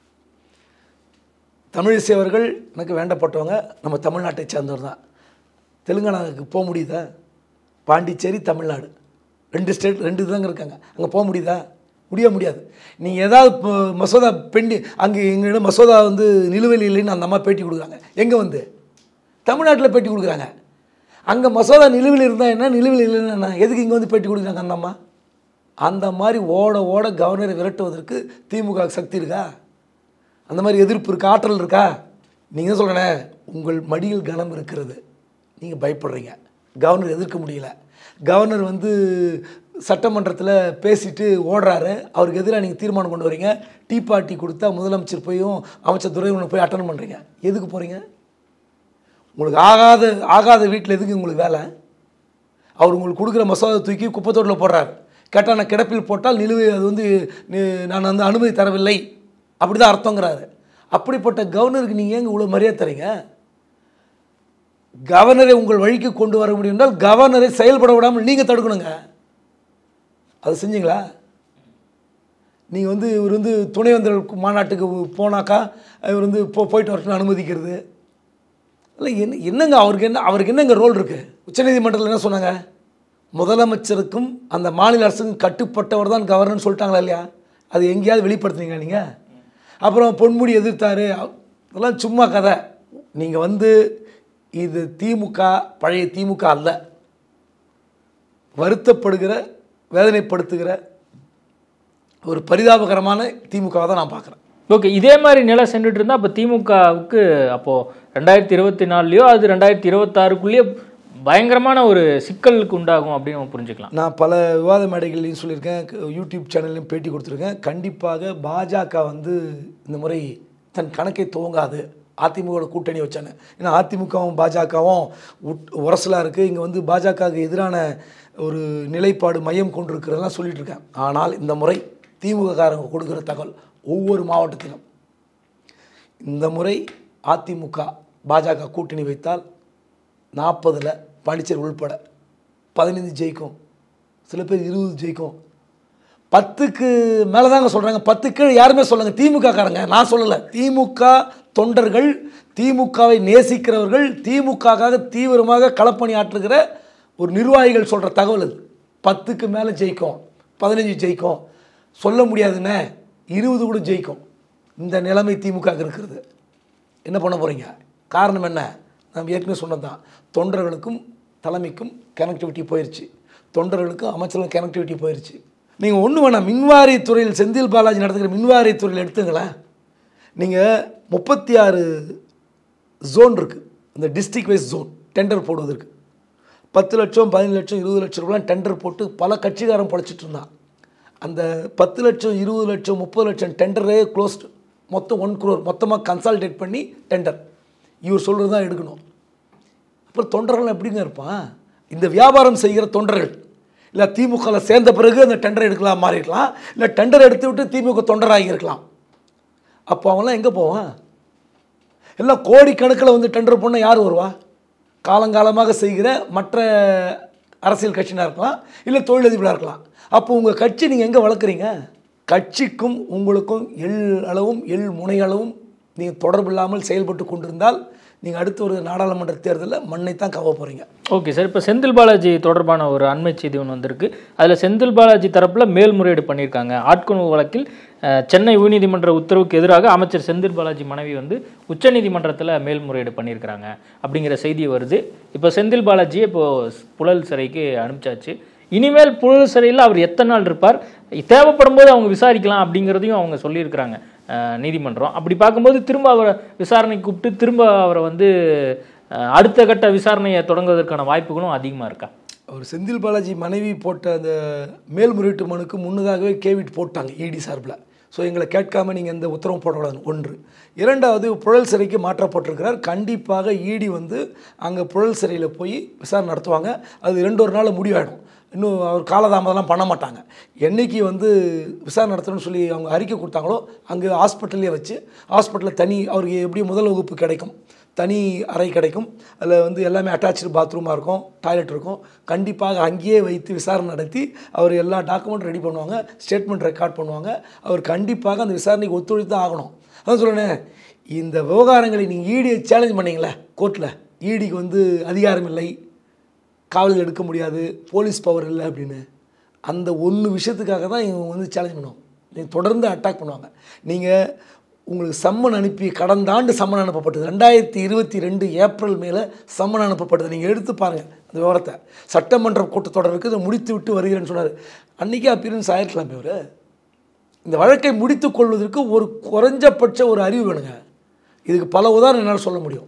தமிழிசை அவர்கள் எனக்கு வேண்டப்பட்டவங்க நம்ம தமிழ்நாட்டை சேர்ந்தவர் தான் தெலுங்கானாவுக்கு போக முடியுதா பாண்டிச்சேரி தமிழ்நாடு ரெண்டு ஸ்டேட் ரெண்டு இதுதாங்க இருக்காங்க அங்கே போக முடியுதா முடிய முடியாது நீங்கள் ஏதாவது இப்போ மசோதா பெண்டி அங்கே எங்களிடம் மசோதா வந்து நிலுவையில் இல்லைன்னு அந்த அம்மா பேட்டி கொடுக்குறாங்க எங்கே வந்து தமிழ்நாட்டில் பேட்டி கொடுக்குறாங்க அங்கே மசோதா நிலுவையில் இருந்தால் என்ன நிலுவையில் இல்லைன்னா என்ன எதுக்கு இங்கே வந்து பேட்டி கொடுக்குறாங்க அந்த அம்மா அந்த மாதிரி ஓட ஓட கவர்னரை விரட்டுவதற்கு திமுக க்கு சக்தி இருக்கா அந்த மாதிரி எதிர்ப்பு இருக்கா ஆற்றல் இருக்கா நீங்கள் சொல்கிறேனே உங்கள் மடியில் கனம் இருக்கிறது நீங்கள் பயப்படுறீங்க கவர்னர் எதிர்க்க முடியல கவர்னர் வந்து சட்டமன்றத்தில் பேசிட்டு ஓடுறாரு அவருக்கு எதிராக நீங்கள் தீர்மானம் கொண்டு வரீங்க டீ பார்ட்டி கொடுத்தா முதலமைச்சர் போயும் அமைச்சர் துறைமுனை போய் அட்டன் பண்ணுறீங்க எதுக்கு போகிறீங்க உங்களுக்கு ஆகாத ஆகாத வீட்டில் எதுக்கு உங்களுக்கு வேலை அவர் உங்களுக்கு கொடுக்குற மசோதா தூக்கி குப்பத்தோட்டில் போடுறாரு கேட்டால் நான் கிடப்பில் போட்டால் நிலுவை அது வந்து நி- நான் வந்து அனுமதி தரவில்லை அப்படி தான் அர்த்தங்கிறாரு அப்படிப்பட்ட கவர்னருக்கு நீங்கள் ஏங்க இவ்வளோ மரியாதை தரீங்க கவர்னரை உங்கள் வழிக்கு கொண்டு வர முடியும் என்றால் கவர்னரை செயல்பட விடாமல் நீங்கள் தடுக்கணுங்க அது செஞ்சீங்களா நீங்கள் வந்து இவர் வந்து துணைவேந்தர் மாநாட்டுக்கு போனாக்கா இவர் வந்து போ போயிட்டு வரட்டும்னு அனுமதிக்கிறது இல்லை என்ன என்னங்க அவருக்கு என்ன அவருக்கு என்னங்க ரோல் இருக்குது உச்சநீதிமன்றத்தில் என்ன சொன்னாங்க முதலமைச்சருக்கும் அந்த மாநில அரசுக்கும் கட்டுப்பட்டவர் தான் கவர்னர்னு சொல்லிட்டாங்களா இல்லையா அது எங்கேயாவது வெளிப்படுத்துனீங்க நீங்கள் அப்புறம் பொன்முடி எதிர்த்தாரு அதெல்லாம் சும்மா கதை நீங்கள் வந்து இது திமுக பழைய திமுக அல்ல வருத்தப்படுகிற வேதனைப்படுத்துகிற ஒரு பரிதாபகரமான திமுகவை தான் நான் பார்க்குறேன் ஓகே இதே மாதிரி நிலை சென்றுட்டு இருந்தால் அப்போ திமுகவுக்கு அப்போது ரெண்டாயிரத்தி இருபத்தி நாலுலையோ அது ரெண்டாயிரத்தி இருபத்தாறுக்குள்ளேயே பயங்கரமான ஒரு சிக்கலுக்கு உண்டாகும் அப்படின்னு நம்ம புரிஞ்சுக்கலாம் நான் பல விவாத மேடைகள்லையும் சொல்லியிருக்கேன் க- யூடியூப் சேனல்லையும் பேட்டி கொடுத்துருக்கேன் கண்டிப்பாக பாஜக வந்து இந்த முறை தன் கணக்கை துவங்காது அதிமுக கூட்டணி வச்சாங்க ஏன்னா அதிமுகவும் பாஜகவும் உட் உரசலாக இருக்குது இங்கே வந்து பாஜகவுக்கு எதிரான ஒரு நிலைப்பாடு மையம் கொண்டிருக்கிறதெல்லாம் சொல்லிட்டு இருக்கேன் ஆனால் இந்த முறை திமுககாரங்க கொடுக்குற தகவல் ஒவ்வொரு மாவட்டத்திலும் இந்த முறை அதிமுக பாஜக கூட்டணி வைத்தால் நாற்பதில் பாண்டிச்சேரி உள்பட பதினைந்து ஜெயிக்கும் சில பேர் இருபது ஜெயிக்கும் பத்துக்கு மேலே தாங்க சொல்கிறாங்க பத்து கீழே யாருமே சொல்லுங்க திமுக காரங்க நான் சொல்லலை திமுக தொண்டர்கள் திமுகவை நேசிக்கிறவர்கள் திமுகக்காக தீவிரமாக களப்பணி ஆற்றுகிற ஒரு நிர்வாகிகள் சொல்கிற தகவல் அது பத்துக்கு மேலே ஜெயிக்கும் பதினஞ்சு ஜெயிக்கும் சொல்ல முடியாதுண்ணே இருபது கூட ஜெயிக்கும் இந்த நிலைமை திமுக இருக்கிறது என்ன பண்ண போகிறீங்க காரணம் என்ன நம்ம ஏற்கனவே சொன்னது தான் தொண்டர்களுக்கும் தலைமைக்கும் கனெக்டிவிட்டி போயிடுச்சு தொண்டர்களுக்கும் அமைச்சர்களுக்கும் கனெக்டிவிட்டி போயிடுச்சு நீங்கள் ஒன்று வேணாம் மின்வாரித் துறையில் செந்தில் பாலாஜி நடத்துகிற மின்வாரித் துறையில் எடுத்துங்களேன் நீங்கள் முப்பத்தி ஆறு ஜோன் இருக்குது இந்த டிஸ்ட்ரிக்ட் வைஸ் ஜோன் டெண்டர் போடுவதற்கு பத்து லட்சம் பதினஞ்சு லட்சம் இருபது லட்சம் ரூபாய் டெண்டர் போட்டு பல கட்சிக்காரன் பொழைச்சிட்டு இருந்தான் அந்த பத்து லட்சம் இருபது லட்சம் முப்பது லட்சம் டெண்டரே க்ளோஸ்டு மொத்தம் ஒன் குரோர் மொத்தமாக கன்சால்டேட் பண்ணி டெண்டர் இவர் சொல்கிறது தான் எடுக்கணும் அப்புறம் தொண்டர்கள் எப்படிங்க இருப்பான் இந்த வியாபாரம் செய்கிற தொண்டர்கள் இல்லை திமுகவில் சேர்ந்த பிறகு அந்த டெண்டர் எடுக்கலாம் மாறிடலாம் இல்லை டெண்டர் எடுத்து விட்டு திமுக தொண்டராகி இருக்கலாம் அப்போ அவங்களாம் எங்கே போவான் எல்லாம் கோடிக்கணக்கில் வந்து டெண்டர் பண்ண யார் வருவா காலங்காலமாக செய்கிற மற்ற அரசியல் கட்சினாக இருக்கலாம் இல்லை தொழிலதிபராக இருக்கலாம் அப்போ உங்கள் கட்சி நீங்கள் எங்கே வளர்க்குறீங்க கட்சிக்கும் உங்களுக்கும் எள் அளவும் எள் முனை அளவும் நீங்கள் தொடர்பு இல்லாமல் செயல்பட்டு கொண்டிருந்தால் நீங்கள் அடுத்த ஒரு நாடாளுமன்ற தேர்தலில் மண்ணை தான் கவ போகிறீங்க ஓகே சார் இப்போ செந்தில் பாலாஜி தொடர்பான ஒரு அண்மை செய்தி ஒன்று வந்திருக்கு அதில் செந்தில் பாலாஜி தரப்பில் மேல்முறையீடு பண்ணியிருக்காங்க ஆட்கொணர்வு வழக்கில் அஹ், சென்னை உயர்நீதிமன்ற உத்தரவுக்கு எதிராக அமைச்சர் செந்தில் பாலாஜி மனைவி வந்து உச்சநீதிமன்றத்தில் மேல்முறையீடு பண்ணியிருக்கிறாங்க அப்படிங்கிற செய்தி வருது இப்போ செந்தில் பாலாஜியை இப்போ புழல் சிறைக்கு அனுப்பிச்சாச்சு இனிமேல் புழல் சிறையில் அவர் எத்தனை நாள் இருப்பார் தேவைப்படும் போது அவங்க விசாரிக்கலாம் அப்படிங்கிறதையும் அவங்க சொல்லியிருக்கிறாங்க அஹ், நீதிமன்றம் அப்படி பார்க்கும்போது திரும்ப அவரை விசாரணைக்கு கூப்பிட்டு திரும்ப அவரை வந்து அஹ், அடுத்த கட்ட விசாரணையை தொடங்குவதற்கான வாய்ப்புகளும் அதிகமாக இருக்கா அவர் செந்தில் பாலாஜி மனைவி போட்ட அந்த மேல்முறையீட்டு மனுக்கு முன்னதாகவே கேவிட் போட்டாங்க இடி சார்பில் ஸோ எங்களை கேட்காம நீங்கள் இந்த உத்தரவு போடக்கூடாது ஒன்று இரண்டாவது புழல் சிறைக்கு மாற்றப்பட்டிருக்கிறார் கண்டிப்பாக இடி வந்து அங்கே புழல் சிறையில் போய் விசாரணை நடத்துவாங்க அது ரெண்டு ஒரு நாள் முடிவாயிடும் இன்னும் அவர் காலதாமதம்லாம் பண்ண மாட்டாங்க என்னைக்கு வந்து விசாரணை நடத்தணும்னு சொல்லி அவங்க அறிக்கை கொடுத்தாங்களோ அங்கே ஹாஸ்பிட்டல்லே வச்சு ஹாஸ்பிட்டலில் தனி அவருக்கு எப்படி முதல் வகுப்பு கிடைக்கும் தனி அறை கிடைக்கும் அதில் வந்து எல்லாமே அட்டாச்சு பாத்ரூமாக இருக்கும் டாய்லெட் இருக்கும் கண்டிப்பாக அங்கேயே வைத்து விசாரணை நடத்தி அவர் எல்லா டாக்குமெண்ட் ரெடி பண்ணுவாங்க ஸ்டேட்மெண்ட் ரெக்கார்ட் பண்ணுவாங்க அவர் கண்டிப்பாக அந்த விசாரணைக்கு ஒத்துழைத்து தான் ஆகணும் அதான் சொல்லுனேன் இந்த விவகாரங்களை நீங்கள் ஈடியை சேலஞ்ச் பண்ணீங்களே கோர்ட்டில் ஈடிக்கு வந்து அதிகாரம் இல்லை காவலில் எடுக்க முடியாது போலீஸ் பவர் இல்லை அப்படின்னு அந்த ஒன்று விஷயத்துக்காக தான் இவங்க வந்து சேலஞ்ச் பண்ணுவாங்க நீங்கள் தொடர்ந்து அட்டாக் பண்ணுவாங்க நீங்கள் உங்களுக்கு சம்மன் அனுப்பி கடந்த ஆண்டு சம்மன் அனுப்பப்பட்டது ரெண்டாயிரத்தி இருபத்தி ரெண்டு ஏப்ரல் மேலே சம்மன் அனுப்பப்பட்டது நீங்கள் எடுத்து பாருங்கள் அந்த விவரத்தை சட்டமன்ற கூட்டத்தொடருக்கு இதை முடித்து விட்டு வருகிறேன்னு சொன்னார் அன்றைக்கே அப்பியரன்ஸ் ஆயிருக்கலாம் இவர் இந்த வழக்கை முடித்துக் கொள்வதற்கு ஒரு குறைஞ்சபட்ச ஒரு அறிவு வேணுங்க இதுக்கு பல உதாரணம் என்னால் சொல்ல முடியும்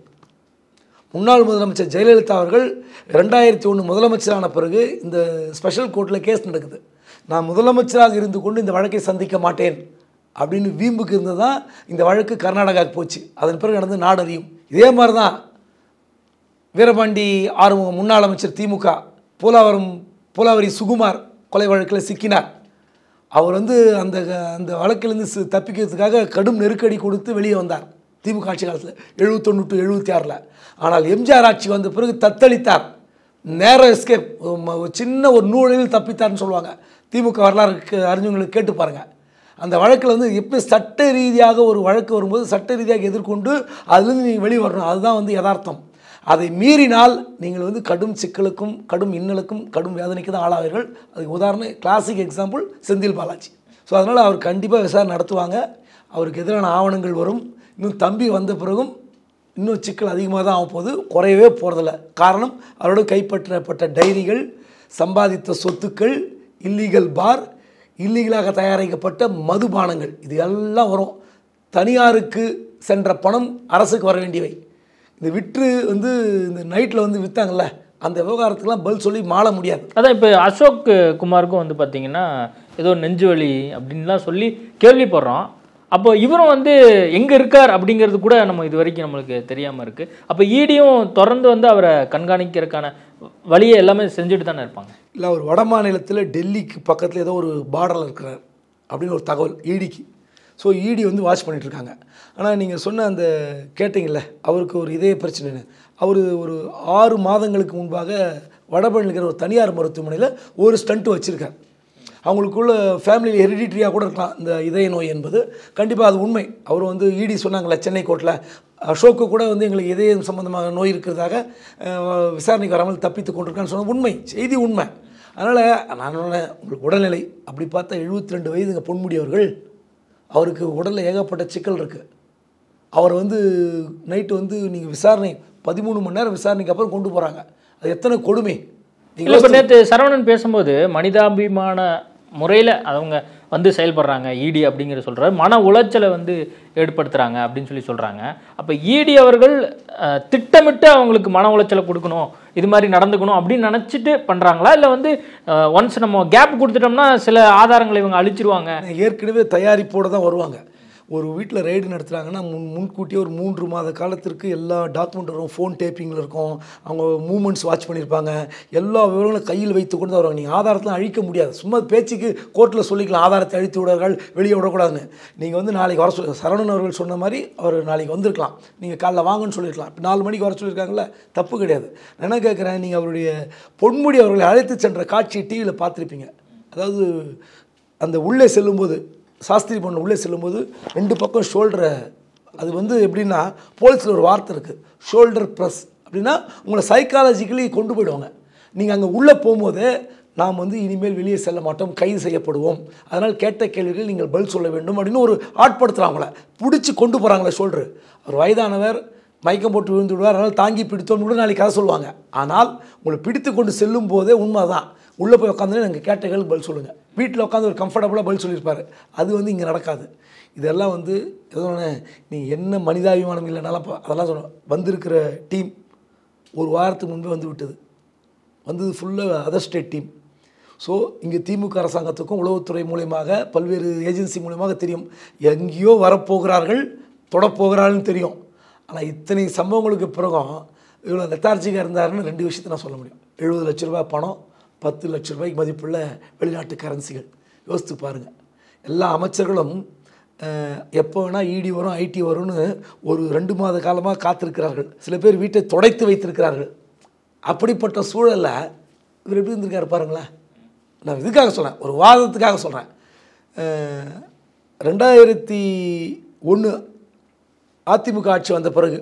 முன்னாள் முதலமைச்சர் ஜெயலலிதா அவர்கள் ரெண்டாயிரத்தி ஒன்று முதலமைச்சரான பிறகு இந்த ஸ்பெஷல் கோர்ட்டில் கேஸ் நடக்குது நான் முதலமைச்சராக இருந்து கொண்டு இந்த வழக்கை சந்திக்க மாட்டேன் அப்படின்னு வீம்புக்கு இருந்து தான் இந்த வழக்கு கர்நாடகாவுக்கு போச்சு அதன் பிறகு நடந்து நாடறியும் இதே மாதிரி தான் வீரபாண்டி ஆறுமுகம் முன்னாள் அமைச்சர் திமுக போலாவரம் போலாவரி சுகுமார் கொலை வழக்கில் சிக்கினார் அவர் வந்து அந்த அந்த வழக்கிலேருந்து சி- தப்பிக்கிறதுக்காக கடும் நெருக்கடி கொடுத்து வெளியே வந்தார் திமுக ஆட்சி காலத்தில் எழுபத்தொன்று டு எழுபத்தி ஆறில் ஆனால் எம்ஜிஆர் ஆட்சி வந்த பிறகு தத்தளித்தார் நேர எஸ்கேப் சின்ன ஒரு நூலில் தப்பித்தார்னு சொல்லுவாங்க திமுக வரலாறு அறிஞர்களுக்கு கேட்டு பாருங்கள் அந்த வழக்கில் வந்து எப்படி சட்ட ரீதியாக ஒரு வழக்கு வரும்போது சட்ட ரீதியாக எதிர்கொண்டு அதுலேருந்து நீங்கள் வெளியே வரணும் அதுதான் வந்து யதார்த்தம் அதை மீறினால் நீங்கள் வந்து கடும் சிக்கலுக்கும் கடும் இன்னலுக்கும் கடும் வேதனைக்கு தான் ஆளாவீர்கள் அதுக்கு உதாரணம் classic example Senthil Balaji so அதனால் அவர் கண்டிப்பாக விசாரணை நடத்துவாங்க அவருக்கு எதிரான ஆவணங்கள் வரும் இன்னும் தம்பி வந்த பிறகும் இன்னும் சிக்கல் அதிகமாக தான் ஆக போகுது குறையவே போகிறதில்ல காரணம் அவரோட கைப்பற்றப்பட்ட டைரிகள் சம்பாதித்த சொத்துக்கள் இல்லீகல் பார் இல்லீகலாக தயாரிக்கப்பட்ட மதுபானங்கள் இது எல்லாம் வரும் தனியாருக்கு சென்ற பணம் அரசுக்கு வர வேண்டியவை இந்த விற்று வந்து இந்த நைட்டில் வந்து விற்றாங்கல்ல அந்த விவகாரத்துக்கெல்லாம் பதில் சொல்லி மாள முடியாது அதான் இப்போ அசோக் குமாருக்கும் வந்து பார்த்தீங்கன்னா ஏதோ நெஞ்சு வலி அப்படின்லாம் சொல்லி கேள்விப்படுறோம் அப்போ இவரும் வந்து எங்கே இருக்கார் அப்படிங்கிறது கூட நம்ம இது வரைக்கும் நம்மளுக்கு தெரியாமல் இருக்குது அப்போ ஈடியும் தொடர்ந்து வந்து அவரை கண்காணிக்கிறதுக்கான வழியை எல்லாமே செஞ்சுட்டு தானே இருப்பாங்க இல்லை அவர் வட மாநிலத்தில் டெல்லிக்கு பக்கத்தில் ஏதோ ஒரு பார்டரில் இருக்கிறார் அப்படின்னு ஒரு தகவல் ஈடிக்கு ஸோ ஈடி வந்து வாட்ச் பண்ணிட்டு இருக்காங்க ஆனால் நீங்கள் சொன்ன அந்த கேட்டிங்கல்ல அவருக்கு ஒரு இதய பிரச்சனைன்னு அவர் ஒரு ஆறு மாதங்களுக்கு முன்பாக வடபழனியில் இருக்கிற ஒரு தனியார் மருத்துவமனையில் ஒரு ஸ்டண்ட் வச்சுருக்கார் அவங்களுக்குள்ள ஃபேமிலி ஹெரிடிட்ரியாக கூட இருக்கலாம் இந்த இதய நோய் என்பது கண்டிப்பாக அது உண்மை அவர் வந்து இடி சொன்னாங்களே சென்னை கோர்ட்டில் அசோக்கு கூட வந்து எங்களுக்கு இதயம் சம்பந்தமாக நோய் இருக்கிறதாக அஹ், விசாரணைக்கு வராமல் தப்பித்து கொண்டிருக்கான்னு சொன்ன உண்மை செய்தி உண்மை அதனால் நான் சொன்னேன் உங்களுக்கு உடல்நிலை அப்படி பார்த்தா 72 ரெண்டு வயதுங்க பொன்முடி அவர்கள் அவருக்கு உடலில் ஏகப்பட்ட சிக்கல் இருக்குது அவர் வந்து நைட்டு வந்து நீங்கள் விசாரணை பதிமூணு மணி நேரம் விசாரணைக்கு அப்புறம் கொண்டு போகிறாங்க அது எத்தனை கொடுமை இல்லை இப்போ நேற்று சரவணன் பேசும்போது மனிதாபிமான முறையில் அவங்க வந்து செயல்படுறாங்க ஈடி அப்படிங்கிற சொல்கிறார் மன உளைச்சலை வந்து ஏற்படுத்துகிறாங்க அப்படின்னு சொல்லி சொல்கிறாங்க அப்போ ஈடி அவர்கள் அஹ், திட்டமிட்டு அவங்களுக்கு மன உளைச்சலை கொடுக்கணும் இது மாதிரி நடந்துக்கணும் அப்படின்னு நினச்சிட்டு பண்ணுறாங்களா இல்லை வந்து ஒன்ஸ் நம்ம கேப் கொடுத்துட்டோம்னா சில ஆதாரங்களை இவங்க அழிச்சிருவாங்க ஏற்கனவே தயாரிப்போடு தான் வருவாங்க ஒரு வீட்டில் ரைடு நடத்துகிறாங்கன்னா முன் முன்கூட்டியே ஒரு மூன்று மாத காலத்திற்கு எல்லா டாக்குமெண்ட் வரும் ஃபோன் டேப்பிங்கில் இருக்கும் அவங்க மூமெண்ட்ஸ் வாட்ச் பண்ணியிருப்பாங்க எல்லா விவரங்களும் கையில் வைத்து கொண்டு தான் வருவாங்க நீங்கள் ஆதாரத்தெலாம் அழிக்க முடியாது சும்மா பேச்சுக்கு கோர்ட்டில் சொல்லிக்கலாம் ஆதாரத்தை அழித்து விடுவார்கள் வெளியே விடக்கூடாதுன்னு நீங்கள் வந்து நாளைக்கு வர சொல்லி சரவணன் அவர்கள் சொன்ன மாதிரி அவர் நாளைக்கு வந்திருக்கலாம் நீங்கள் காலைல வாங்கன்னு சொல்லியிருக்கலாம் இப்போ நாலு மணிக்கு வர சொல்லியிருக்காங்களே தப்பு கிடையாது நான் என்ன கேட்குறேன் நீங்கள் அவருடைய பொன்முடி அவர்களை அழைத்து சென்ற காட்சியை டிவியில் பார்த்துருப்பீங்க அதாவது அந்த உள்ளே செல்லும்போது சாஸ்திரி பொண்ணு உள்ளே செல்லும்போது ரெண்டு பக்கம் ஷோல்டரை அது வந்து எப்படின்னா போலீஸில் ஒரு வார்த்தை இருக்குது ஷோல்டர் ப்ரெஸ் அப்படின்னா உங்களை சைக்காலஜிக்கலி கொண்டு போயிடுவாங்க நீங்கள் அங்கே உள்ளே போகும்போது நாம் வந்து இனிமேல் வெளியே செல்ல மாட்டோம் கைது செய்யப்படுவோம் அதனால் கேட்ட கேள்விகள் நீங்கள் பதில் சொல்ல வேண்டும் அப்படின்னு ஒரு ஆட்படுத்துகிறாங்கள பிடிச்சி கொண்டு போகிறாங்களே ஷோல்டர் அவர் வயதானவர் மயக்கம் போட்டு விழுந்து விடுவார் அதனால் தாங்கி பிடித்தோம்னு கூட நாளைக்கு கதை சொல்லுவாங்க ஆனால் உங்களை பிடித்து கொண்டு செல்லும் போதே உண்மை தான் உள்ளே போய் உட்காந்து நாங்கள் கேட்ட கேள்வி பதில் சொல்லுங்கள் வீட்டில் உட்காந்து ஒரு கம்ஃபர்டபுளாக பதில் சொல்லியிருப்பார் அது வந்து இங்கே நடக்காது இதெல்லாம் வந்து ஏதோ நீ என்ன மனிதாபிமானம் இல்லைனாலும் அப்ப அதெல்லாம் சொல்ல வந்திருக்கிற டீம் ஒரு வாரத்துக்கு முன்பே வந்து விட்டது வந்தது ஃபுல்லாக அதர் ஸ்டேட் டீம் ஸோ இங்கே திமுக அரசாங்கத்துக்கும் உளவுத்துறை மூலியமாக பல்வேறு ஏஜென்சி மூலியமாக தெரியும் எங்கேயோ வரப்போகிறார்கள் தொடப்போகிறார்கள்னு தெரியும் ஆனால் இத்தனை சம்பவங்களுக்கு பிறகும் இவ்வளோ லெத்தார்ஜிக்காக இருந்தாருன்னு ரெண்டு விஷயத்தை நான் சொல்ல முடியும் எழுபது லட்ச ரூபாய் பணம் பத்து லட்ச ரூபாய்க்கு மதிப்புள்ள வெளிநாட்டு கரன்சிகள் யோசித்து பாருங்கள் எல்லா அமைச்சர்களும் அஹ், எப்போ வேணால் இடி வரும் ஐடி வரும்னு ஒரு ரெண்டு மாத காலமாக காத்திருக்கிறார்கள் சில பேர் வீட்டை துடைத்து வைத்திருக்கிறார்கள் அப்படிப்பட்ட சூழலில் இவர் எப்படி இருந்திருக்காரு பாருங்களேன் நான் இதுக்காக சொல்கிறேன் ஒரு வாதத்துக்காக சொல்கிறேன் ரெண்டாயிரத்தி ஒன்று அதிமுக ஆட்சி வந்த பிறகு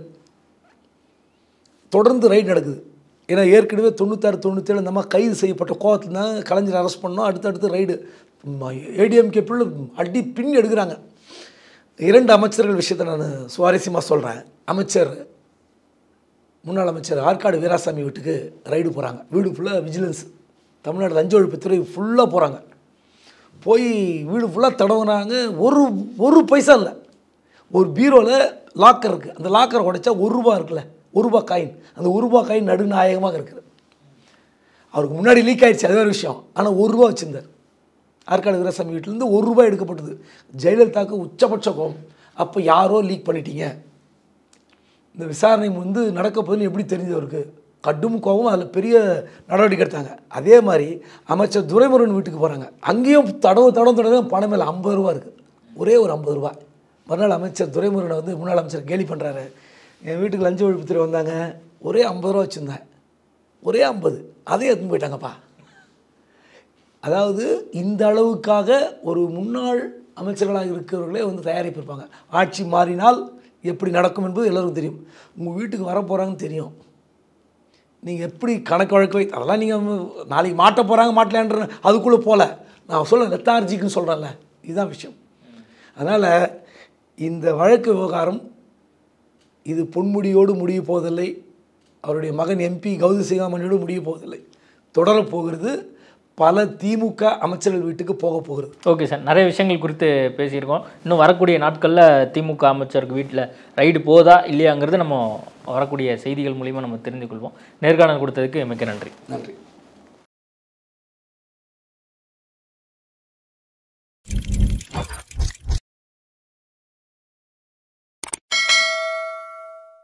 தொடர்ந்து ரைடு நடக்குது ஏன்னா ஏற்கனவே தொண்ணூத்தாறு தொண்ணூற்றேழு இந்த மாதிரி கைது செய்யப்பட்ட கோவத்தில் தான் கலைஞர் அரெஸ்ட் பண்ணோம் அடுத்தடுத்து ரைடு ஏடிஎம்கே பிள்ளை அடி பின் எடுக்கிறாங்க இரண்டு அமைச்சர்கள் விஷயத்தை நான் சுவாரஸ்யமாக சொல்கிறேன் அமைச்சர் முன்னாள் அமைச்சர் ஆற்காடு வீராசாமி வீட்டுக்கு ரைடு போகிறாங்க வீடு ஃபுல்லாக விஜிலன்ஸ் தமிழ்நாடு லஞ்ச ஒழிப்புத்துறை ஃபுல்லாக போகிறாங்க போய் வீடு ஃபுல்லாக தடவுனாங்க ஒரு ஒரு பைசா இல்லை ஒரு பீரோவில் லாக்கர் இருக்குது அந்த லாக்கரை உடைச்சா ஒரு ரூபா இருக்குல்ல ஒரு ரூபா காயின் அந்த ஒரு ரூபா காயின் நடுநாயகமாக இருக்குது அவருக்கு முன்னாடி லீக் ஆயிடுச்சு அது வேறு விஷயம் ஆனால் ஒரு ரூபா வச்சுருந்தார் ஆற்காடு வீரசாமி வீட்டிலேருந்து ஒரு ரூபாய் எடுக்கப்பட்டது ஜெயலலிதாவுக்கு உச்சபட்ச கோபம் அப்போ யாரோ லீக் பண்ணிட்டீங்க இந்த விசாரணை வந்து நடக்க போகுதுன்னு எப்படி தெரிஞ்சது அவருக்கு கடும் கோபம் அதில் பெரிய நடவடிக்கை எடுத்தாங்க அதே மாதிரி அமைச்சர் துரைமுருகன் வீட்டுக்கு போகிறாங்க அங்கேயும் தடவு தடவு தடவை பணம் மேலே ஐம்பது ரூபா இருக்குது ஒரே ஒரு ஐம்பது ரூபா மறுநாள் அமைச்சர் துரைமுருகனை வந்து முன்னாள் அமைச்சர் கேலி பண்ணுறாரு என் வீட்டுக்கு லஞ்ச ஒழிப்புத்துறை வந்தாங்க ஒரே ஐம்பது ரூபா வச்சுருந்தேன் ஒரே ஐம்பது அதையும் எடுத்துன்னு போயிட்டாங்கப்பா அதாவது இந்த அளவுக்காக ஒரு முன்னாள் அமைச்சர்களாக இருக்கிறவர்களே வந்து தயாரிப்பு இருப்பாங்க ஆட்சி மாறினால் எப்படி நடக்கும் என்பது எல்லோருக்கும் தெரியும் உங்கள் வீட்டுக்கு வர போகிறாங்கன்னு தெரியும் நீங்கள் எப்படி கணக்கு வழக்கு வை அதெல்லாம் நீங்கள் நாளைக்கு மாட்ட போகிறாங்க மாட்டலான்ற அதுக்குள்ளே போகல நான் சொல்ல லெத்தார்ஜிக்குன்னு சொல்கிறேன்ல இதுதான் விஷயம் அதனால் இந்த வழக்கு விவகாரம் இது பொன்முடியோடு முடிய போவதில்லை அவருடைய மகன் எம்பி கௌதி சிகாமணியோடு முடிய போவதில்லை தொடரப் போகிறது பல திமுக அமைச்சர்கள் வீட்டுக்கு போக போகிறது ஓகே சார் நிறைய விஷயங்கள் குறித்து பேசியிருக்கோம் இன்னும் வரக்கூடிய நாட்களில் திமுக அமைச்சருக்கு வீட்டில் ரைடு போதா இல்லையாங்கிறது நம்ம வரக்கூடிய செய்திகள் மூலிமா நம்ம தெரிந்து கொள்வோம் நேர்காணல் கொடுத்ததுக்கு மிக்க நன்றி நன்றி